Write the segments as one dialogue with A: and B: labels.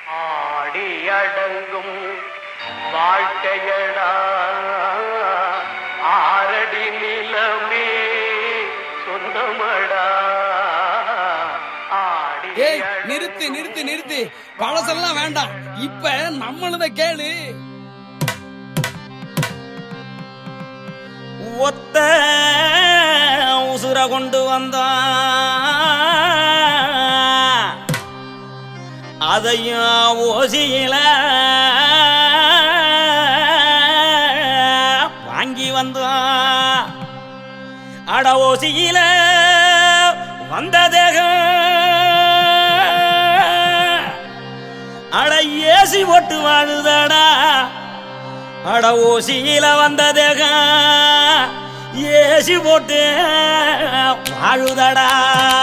A: ஆடி அடங்கும் வாழ்க்கையடா ஆரடி நிலமே சொந்தமடா ஆடி
B: ஏய் நிறுத்து நிறுத்து நிறுத்து பழசெல்லாம் வேண்டாம் இப்ப நம்மளத கேளு
C: ஒத்த உசுர கொண்டு வந்தான் அதையும் ஓசியில வாங்கி வந்தான் அட ஓசியில வந்த தேகம் அட ஏசி போட்டு வாழுதடா அட ஓசியில வந்த தேகம் ஏசி போட்டு வாழுதடா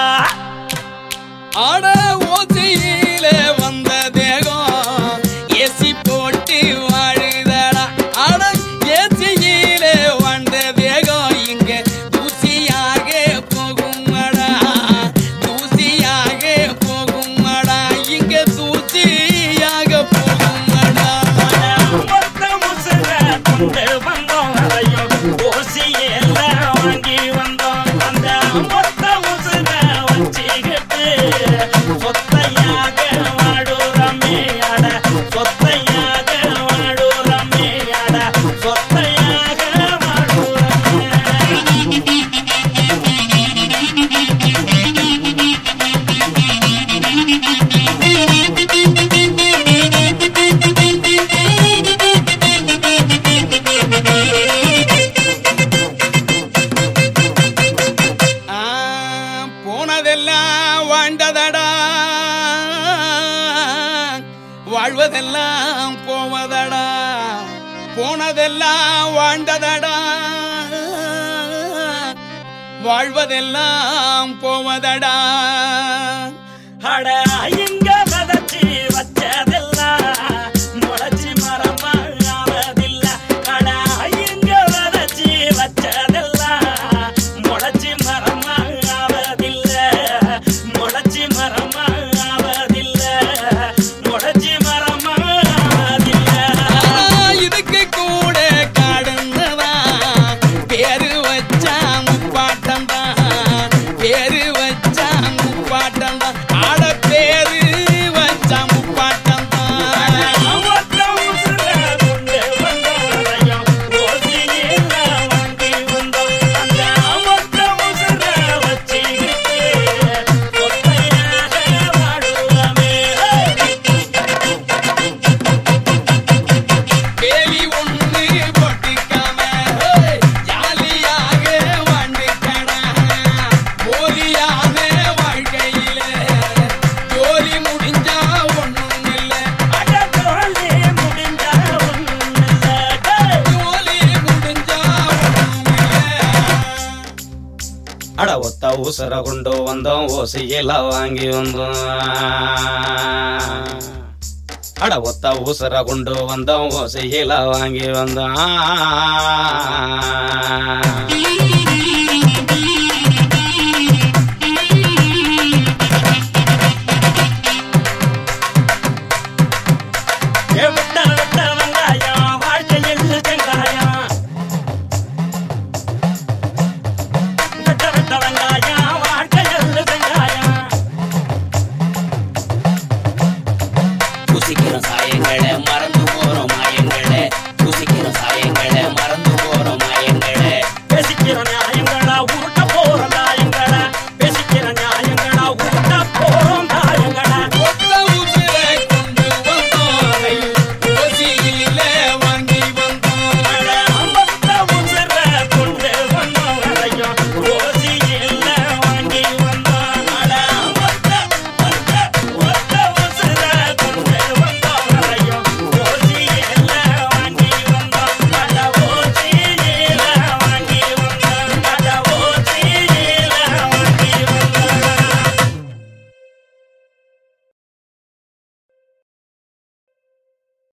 B: ஆட ஓசையில வந்த தேகம் ஏசி போட்டு வாழுதடா ஆட ஏசியில வந்த தேகம் இங்க தூசியாக போகுமடா தூசியாக போகுமடா இங்க தூசியாக போகுமடா
C: மொத்த முசுர கொண்டு வந்தோம் அதையும் ஓசியில வாங்கி வந்தோம் அந்த மொத்த முசுர வச்சுக்கிட்டு சொத்தையாக வாடுறமே அட சொத்தையாக வாடுறமே அட சொத்தையாக வாடுறமே
B: ஆ, போனதெல்லாம் வாழ்ந்ததடா வாழ்வதெல்லாம் போவதடா போனதெல்லாம் வாழ்ந்ததடா வாழ்வதெல்லாம் போவதடா
C: அட இங்க விதைச்சு வச்சதெல்லாம் முளைச்சு மரமா ஆவதில்ல அட இங்க விதைச்சு வச்சதெல்லாம் முளைச்சு மரமா ஆவதில்ல முளைச்சு மரமா ஆவதில்ல முளைச்சு மரமா ஆவதில்ல
B: ஆனா இதுக்கு கூட காடுன்னதா பேரு வச்சா முப்பாட்டம் தான் பேரு வச்சா முப்பாட்டம் தான் ஆட பேரு வச்சா முப்பாட்டம் தான்
C: ஒத்த உசுர கொண்டு வந்தோரையும் ஓசியில வாங்கி வந்தோம். அந்த ஒத்த உசுர வச்சுக்கிட்டு சொத்தையாக வாழுறமே.
B: வேலி ஒண்ணு போட்டுக்காம ஹே, ஜாலியாக வாழ்ந்துக்கடா. போலியான வாழ்க்கையில ஜோலி முடிஞ்சா ஒண்ணும் இல்ல
C: அட தோழி முடிஞ்சா ஒண்ணுமில்ல.
B: ஜோலி முடிஞ்சா ஒண்ணும் இல்ல
C: அட ஒத்த ஊசர கொண்டு வந்தோம் ஓசையில வாங்கி வந்தோம் அட ஒத்த ஊசர கொண்டு வந்தோம் ஓசையில வாங்கி வந்தோம்